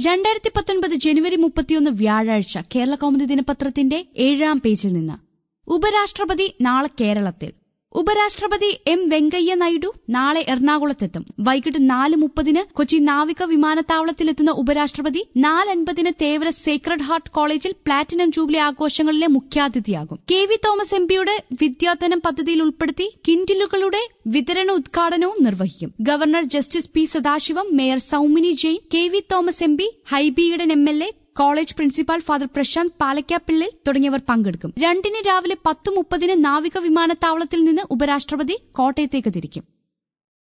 രണ്ടായിരത്തി പത്തൊൻപത് ജനുവരി മുപ്പത്തിയൊന്ന് വ്യാഴാഴ്ച കേരള കൗമുദി ദിനപത്രത്തിന്റെ ഏഴാം പേജിൽ നിന്ന് ഉപരാഷ്ട്രപതി നാളെ കേരളത്തിൽ ഉപരാഷ്ട്രപതി എം വെങ്കയ്യ നായിഡു നാളെ എറണാകുളത്തെത്തും വൈകിട്ട് നാല് മുപ്പതിന് കൊച്ചി നാവിക വിമാനത്താവളത്തിലെത്തുന്ന ഉപരാഷ്ട്രപതി നാലൻപതിന് തേവര സേക്രഡ് ഹാർട്ട് കോളേജിൽ പ്ലാറ്റിനം ജൂബിലി ആഘോഷങ്ങളിലെ മുഖ്യാതിഥിയാകും കെ വി തോമസ് എം പിയുടെ വിദ്യാധനം പദ്ധതിയിൽ ഉൾപ്പെടുത്തി കിൻഡിലുകളുടെ വിതരണ ഉദ്ഘാടനവും നിർവഹിക്കും governor justice P Sadasivam mayor Soumini Jain K V Thomas M P ഹൈബിയുടെ M L A college principal father Prashanth Palakkappillil തുടങ്ങിയവർ പങ്കെടുക്കും രണ്ടിന് രാവിലെ പത്ത് മുപ്പതിന് നാവിക വിമാനത്താവളത്തിൽ നിന്ന് ഉപരാഷ്ട്രപതി കോട്ടയത്തേക്ക് തിരിക്കും